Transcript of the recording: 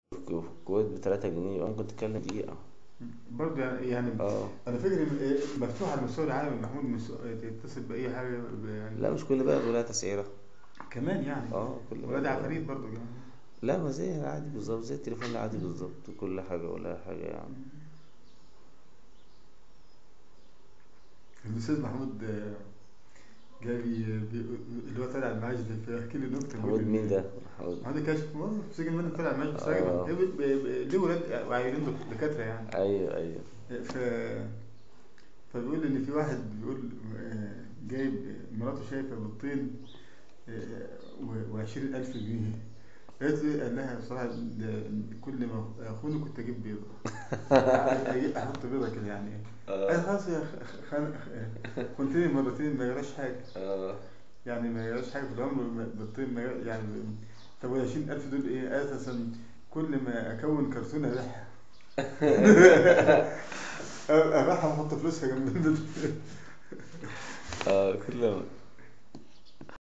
في الكويت بتلاتة جنيه يبقى ممكن تتكلم دقيقة برضه يعني يعني اه انا فكري م- مفتوح على مستوى العالم محمود مس- تتصل باي حاجه ب- يعني لا مش كل بلد ولها تسعيرة كمان يعني اه كل ولاد بلد عفاريت برضه كمان لا ما زي العادي بالظبط زي التليفون العادي بالظبط كل حاجة ولا حاجة يعني الاستاذ محمود آه، جاي بي- بي- اللي هو طالع المعاش ده فيحكي لي نكته بيقول محمود مين ان ده محمود محمود كاشف موظف في سجن مدني طالع المعاش بس راجل اه محترم. ب- ب- ليه ولاد وعيلين دك- دكاتره يعني ايوه ايوه ف فبيقول ان في واحد بيقول آه، جايب مراته شايفه بالطين وعشرين ألف جنيه قالت لي قال لها بصراحة ده كل ما أخوني كنت أجيب بيضة أجيب أحط بيضة كده يعني قال اه خلاص يا خ- خ- خ- خنتني مرتين ما جراش حاجة اه يعني ما جراش حاجة في العمر ما- بالطين ما جرى- يعني طب وال 20000 دول إيه؟ قالت أصلا كل ما أكون كرتونة أبيعها أبيعها وأحط فلوسها جنب البيضة اه كل